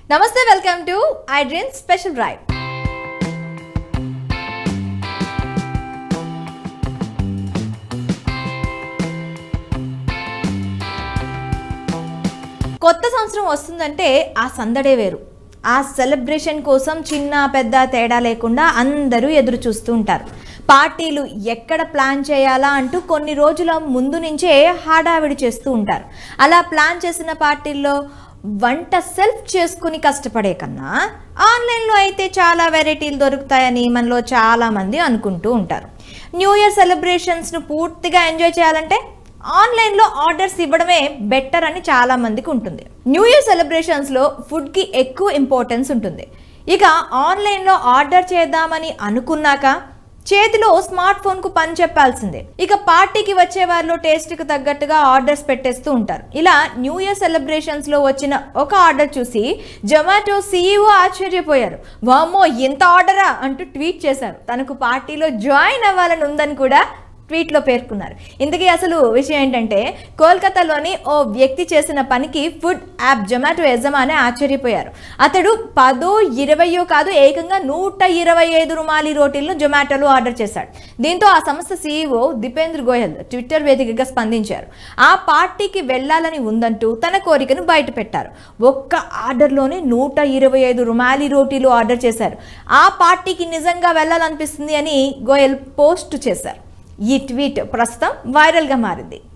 నమస్తే welcome to iDream special drive కొత్త సంవత్సరం వస్తుందంటే ఆ సందడే వేరు ఆ సెలబ్రేషన్ కోసం చిన్న పెద్ద తేడా లేకుండా అందరూ ఎదురు చూస్తూ ఉంటారు పార్టీలు ఎక్కడ ప్లాన్ చేయాలా అంటూ కొన్ని రోజుల ముందు నుంచే హడావిడి చేస్తూ ఉంటారు అలా ప్లాన్ చేసిన పార్టీల్లో వంట సెల్ఫ్ చేసుకుని కష్టపడే కన్నా ఆన్లైన్లో అయితే చాలా వెరైటీలు దొరుకుతాయని మనలో చాలామంది అనుకుంటూ ఉంటారు న్యూ ఇయర్ సెలబ్రేషన్స్ను పూర్తిగా ఎంజాయ్ చేయాలంటే ఆన్లైన్లో ఆర్డర్స్ ఇవ్వడమే బెటర్ అని చాలా మందికి ఉంటుంది న్యూ ఇయర్ సెలబ్రేషన్స్లో ఫుడ్కి ఎక్కువ ఇంపార్టెన్స్ ఉంటుంది ఇక ఆన్లైన్లో ఆర్డర్ చేద్దామని అనుకున్నాక చేతిలో స్మార్ట్ ఫోన్కు పని చెప్పాల్సిందే ఇక పార్టీకి వచ్చే వారిలో టేస్ట్కి తగ్గట్టుగా ఆర్డర్స్ పెట్టేస్తూ ఉంటారు ఇలా న్యూ ఇయర్ సెలబ్రేషన్స్లో వచ్చిన ఒక ఆర్డర్ చూసి జొమాటో సీఈఓ ఆశ్చర్యపోయారు వామ్మో ఇంత ఆర్డరా అంటూ ట్వీట్ చేశారు తనకు పార్టీలో జాయిన్ అవ్వాలని ఉందని కూడా ట్వీట్లో పేర్కొన్నారు ఇంతకీ అసలు విషయం ఏంటంటే కోల్కతాలోని ఓ వ్యక్తి చేసిన పనికి ఫుడ్ యాప్ జొమాటో యజమాని ఆశ్చర్యపోయారు అతడు పదో ఇరవయో కాదు ఏకంగా నూట ఇరవై ఐదు రుమాలి రోటీలను జొమాటోలో ఆర్డర్ చేశాడు దీంతో ఆ సంస్థ సీఈఓ దీపేంద్ర గోయల్ ట్విట్టర్ వేదికగా స్పందించారు ఆ పార్టీకి వెళ్ళాలని ఉందంటూ తన కోరికను బయట పెట్టారు ఒక్క ఆర్డర్లోనే నూట ఇరవై ఐదు రుమాలి రోటీలు ఆర్డర్ చేశారు ఆ పార్టీకి నిజంగా వెళ్ళాలనిపిస్తుంది అని గోయల్ పోస్ట్ చేశారు ఈ ట్వీట్ ప్రస్తుతం వైరల్గా మారింది